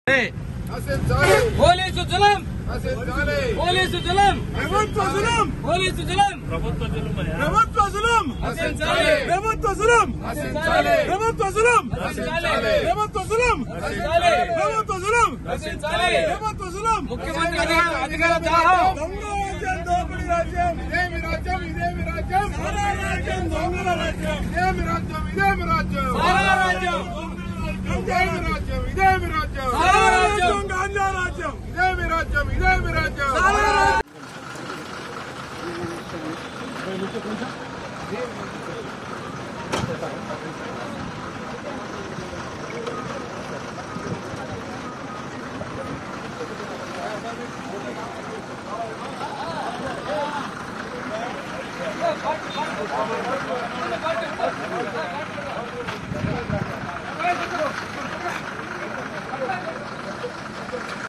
నశించాలి పోలీసు జులం నశించాలి పోలీసు జులం ప్రభుత్వ జులం పోలీసు జులం ప్రభుత్వ జులం నశించాలి ప్రభుత్వ జులం నశించాలి ప్రభుత్వ జులం నశించాలి ప్రభుత్వ జులం నశించాలి ప్రభుత్వ జులం నశించాలి ప్రభుత్వ జులం ముఖ్యమంత్రి అధికార అధికార దాహం దొంగ రాజ్యం దోపిడీ రాజ్యం ఇదేమి రాజ్యం ఇదేమి రాజ్యం సారా రాజ్యం దొంగల రాజ్యం ఇదేమి రాజ్యం ఇదేమి రాజ్యం సారా రాజ్యం ఇదేమి రాజ్యం ఇదేమి రాజ్యం సారా రాజ్యం గాంధీ రాజ్యం ఇదేమి రాజ్యం ఇదేమి రాజ్యం